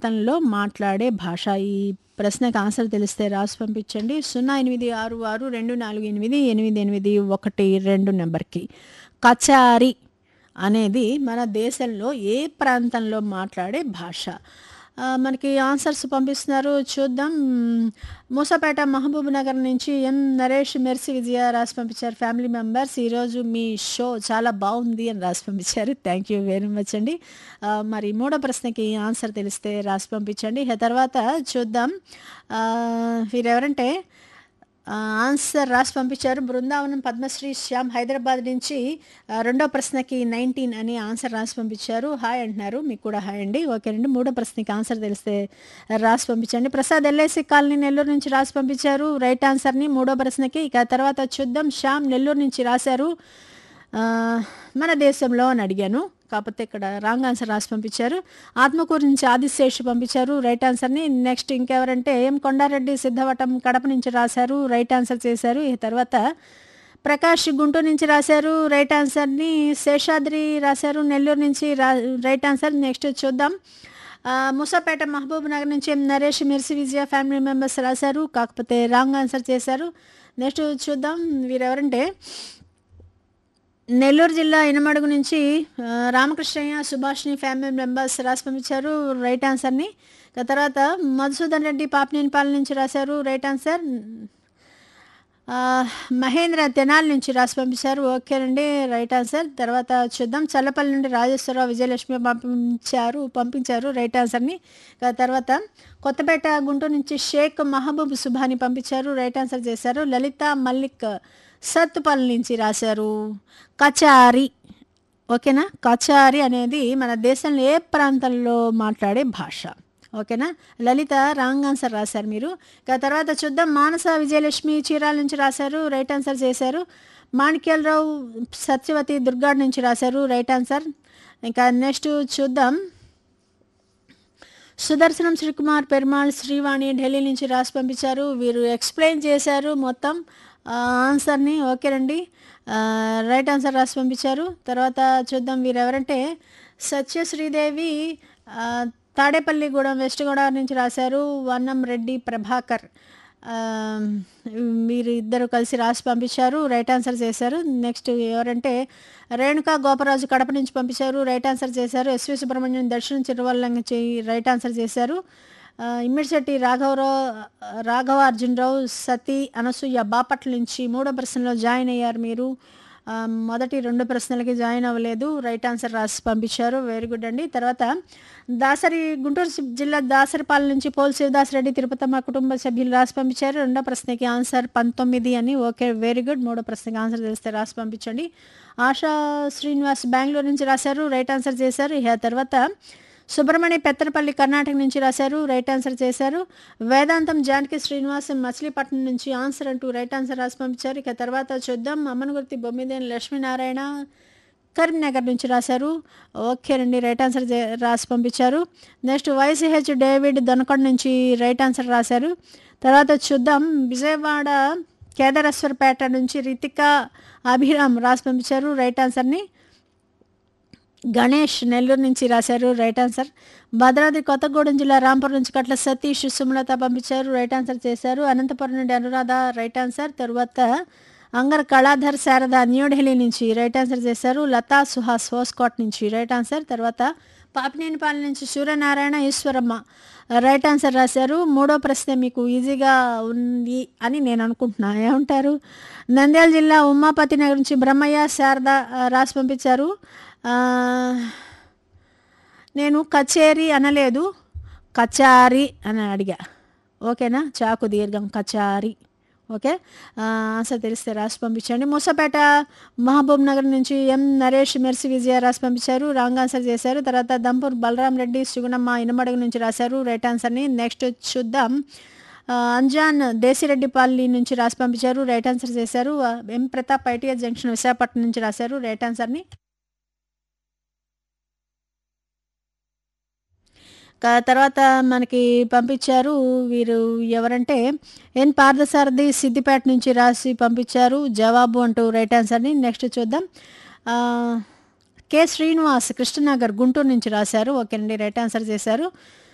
ప్రాంతంలో మాట్లాడే భాష ఈ ప్రశ్నకు ఆన్సర్ తెలిస్తే రాసి పంపించండి సున్నా ఎనిమిది ఆరు ఆరు రెండు నాలుగు ఎనిమిది ఎనిమిది ఎనిమిది ఒకటి రెండు నెంబర్కి కచారి అనేది మన దేశంలో ఏ ప్రాంతంలో మాట్లాడే భాష ఆ, మనకి ఆన్సర్స్ పంపిస్తున్నారు చూద్దాం మూసాపేట మహబూబ్ నగర్ నుంచి ఎం నరేష్ మెర్సి విజయ రాసి పంపించారు ఫ్యామిలీ మెంబర్స్ ఈరోజు మీ షో చాలా బాగుంది అని రాసి పంపించారు థ్యాంక్ యూ వెరీ మచ్ అండి ఆ, మరి మూడో ప్రశ్నకి ఆన్సర్ తెలిస్తే రాసి పంపించండి ఆ తర్వాత చూద్దాం ఆ, వీరెవరంటే ఆ, ఆన్సర్ రాసి పంపించారు బృందావనం పద్మశ్రీ శ్యామ్ హైదరాబాద్ నుంచి ఆ, రెండో ప్రశ్నకి నైన్టీన్ అని ఆన్సర్ రాసి పంపించారు హాయ్ అంటున్నారు మీకు కూడా హాయ్ అండి ఓకేనండి మూడో ప్రశ్నకి ఆన్సర్ తెలిస్తే రాసి పంపించండి ప్రసాద్ ఎల్ఐసి కాలనీ నెల్లూరు నుంచి రాసి పంపించారు రైట్ ఆన్సర్ని మూడో ప్రశ్నకి ఇక తర్వాత చూద్దాం శ్యామ్ నెల్లూరు నుంచి రాశారు ఆ, మన దేశంలో అని అడిగాను కాకపోతే ఇక్కడ రాంగ్ ఆన్సర్ రాసి పంపించారు ఆత్మకూరు నుంచి ఆదిశేష్ పంపించారు రైట్ ఆన్సర్ని నెక్స్ట్ ఇంకెవరంటే ఎం కొండారెడ్డి సిద్ధవటం కడప నుంచి రాశారు రైట్ ఆన్సర్ చేశారు ఈ తర్వాత ప్రకాష్ గుంటూరు నుంచి రాశారు రైట్ ఆన్సర్ని శేషాద్రి రాశారు నెల్లూరు నుంచి రా రైట్ ఆన్సర్ నెక్స్ట్ చూద్దాం ఆ, మూసాపేట మహబూబ్ నగర్ నుంచి ఎం నరేష్ మిర్సి విజయ ఫ్యామిలీ మెంబర్స్ రాశారు కాకపోతే రాంగ్ ఆన్సర్ చేశారు నెక్స్ట్ చూద్దాం వీరెవరంటే నెల్లూరు జిల్లా ఇనమడుగు నుంచి ఆ, రామకృష్ణయ్య సుభాష్ని ఫ్యామిలీ మెంబర్స్ రాసి పంపించారు రైట్ ఆన్సర్ని ఇక తర్వాత మధుసూదన్ రెడ్డి పాపినేనిపాలెం నుంచి రాశారు రైట్ ఆన్సర్ ఆ, మహేంద్ర తెనాలి నుంచి రాసి పంపించారు ఓకేనండి రైట్ ఆన్సర్ తర్వాత చూద్దాం చల్లపల్లి నుండి రాజేశ్వరరావు విజయలక్ష్మి పంపించారు పంపించారు రైట్ ఆన్సర్ని ఇక తర్వాత కొత్తపేట గుంటూరు నుంచి షేక్ మహబూబ్ సుభాని పంపించారు రైట్ ఆన్సర్ చేశారు లలిత మల్లిక్ సత్తుపల్లి నుంచి రాశారు కచారి ఓకేనా కచారి అనేది మన దేశంలో ఏ ప్రాంతంలో మాట్లాడే భాష ఓకేనా లలిత రాంగ్ ఆన్సర్ రాశారు మీరు ఇక తర్వాత చూద్దాం మానస విజయలక్ష్మి చీరాల నుంచి రాశారు రైట్ ఆన్సర్ చేశారు మాణిక్యాలరావు సత్యవతి దుర్గాడ్ నుంచి రాశారు రైట్ ఆన్సర్ ఇంకా నెక్స్ట్ చూద్దాం సుదర్శనం శ్రీకుమార్ పెరుమాళ్ శ్రీవాణి ఢిల్లీ నుంచి రాసి పంపించారు వీరు ఎక్స్ప్లెయిన్ చేశారు మొత్తం ఆ, ఆన్సర్ని ఓకేనండి ఆ, రైట్ ఆన్సర్ రాసి పంపించారు తర్వాత చూద్దాం వీరు ఎవరంటే సత్య శ్రీదేవి ఆ, తాడేపల్లిగూడెం వెస్ట్ గోదావరి నుంచి రాశారు వన్నం రెడ్డి ప్రభాకర్ ఆ, మీరు ఇద్దరు కలిసి రాసి పంపించారు రైట్ ఆన్సర్ చేశారు నెక్స్ట్ ఎవరంటే రేణుకా గోపరాజు కడప నుంచి పంపించారు రైట్ ఆన్సర్ చేశారు ఎస్వి సుబ్రహ్మణ్యం దర్శనం చిరువల్ల నుంచి రైట్ ఆన్సర్ చేశారు ఆ, ఇమ్మిడిశెట్టి రాఘవరావు రాఘవ అర్జునరావు సతీ అనసూయ బాపట్ల నుంచి మూడో ప్రశ్నలో జాయిన్ అయ్యారు మీరు ఆ, మొదటి రెండు ప్రశ్నలకి జాయిన్ అవ్వలేదు రైట్ ఆన్సర్ రాసి పంపించారు వెరీ గుడ్ అండి తర్వాత దాసరి గుంటూరు సి- జిల్లా దాసరిపాలెం నుంచి పోల్ శివదాస్ రెడ్డి తిరుపతమ్మ కుటుంబ సభ్యులు రాసి పంపించారు రెండో ప్రశ్నకి ఆన్సర్ పంతొమ్మిది అని ఓకే వెరీ గుడ్ మూడో ప్రశ్నకి ఆన్సర్ తెలిస్తే రాసి పంపించండి ఆశా శ్రీనివాస్ బెంగళూరు నుంచి రాశారు రైట్ ఆన్సర్ చేశారు ఇక తర్వాత సుబ్రహ్మణ్య పెత్తనపల్లి కర్ణాటక నుంచి రాశారు రైట్ ఆన్సర్ చేశారు వేదాంతం జానకి శ్రీనివాస్ మచిలీపట్నం నుంచి ఆన్సర్ అంటూ రైట్ ఆన్సర్ రాసి పంపించారు ఇక తర్వాత చూద్దాం అమ్మనగుర్తి బొమ్మిదేని లక్ష్మీనారాయణ కరీంనగర్ నుంచి రాశారు ఓకేనండి రైట్ ఆన్సర్ చే- రాసి పంపించారు నెక్స్ట్ వైసీహెచ్ డేవిడ్ దొనకొండ నుంచి రైట్ ఆన్సర్ రాశారు తర్వాత చూద్దాం విజయవాడ కేదారేశ్వరపేట నుంచి రితిక అభిరామ్ రాసి పంపించారు రైట్ ఆన్సర్ని గణేష్ నెల్లూరు నుంచి రాశారు రైట్ ఆన్సర్ భద్రాద్రి కొత్తగూడెం జిల్లా రాంపురం నుంచి కట్ల సతీష్ సుమలత పంపించారు రైట్ ఆన్సర్ చేశారు అనంతపురం నుండి అనురాధ రైట్ ఆన్సర్ తరువాత అంగర్ కళాధర్ శారద న్యూఢిల్లీ నుంచి రైట్ ఆన్సర్ చేశారు లతా సుహాస్ హోస్కోట్ నుంచి రైట్ ఆన్సర్ తర్వాత పాపినేనిపాలెం నుంచి సూర్యనారాయణ ఈశ్వరమ్మ రైట్ ఆన్సర్ రాశారు మూడో ప్రశ్న మీకు ఈజీగా ఉంది అని నేను అనుకుంటున్నా ఏమంటారు నంద్యాల జిల్లా ఉమాపతి నగర్ నుంచి బ్రహ్మయ్య శారద ఆ, రాసి పంపించారు ఆ, నేను కచేరీ అనలేదు కచారి అని అడిగా ఓకేనా చాకు దీర్ఘం కచారి ఓకే ఆ, ఆన్సర్ తెలిస్తే రాసి పంపించండి మూసపేట మహబూబ్ నగర్ నుంచి ఎం నరేష్ మెర్సి విజయ రాసి పంపించారు రాంగ్ ఆన్సర్ చేశారు తర్వాత దంపూర్ బలరాం రెడ్డి సుగుణమ్మ ఇనమడుగు నుంచి రాశారు రైట్ ఆన్సర్ని నెక్స్ట్ చూద్దాం ఆ, అంజాన్ దేశిరెడ్డిపల్లి నుంచి రాసి పంపించారు రైట్ ఆన్సర్ చేశారు ఆ, M Pratap ITS junction Visakhapatnam నుంచి రాశారు రైట్ ఆన్సర్ని క- తర్వాత మనకి పంపించారు వీరు ఎవరంటే ఎన్ పార్థసారథి సిద్దిపేట నుంచి రాసి పంపించారు జవాబు అంటూ రైట్ ఆన్సర్ని నెక్స్ట్ చూద్దాం ఆ, కె శ్రీనివాస్ కృష్ణనగర్ గుంటూరు నుంచి రాశారు ఓకేనండి రైట్ ఆన్సర్ చేశారు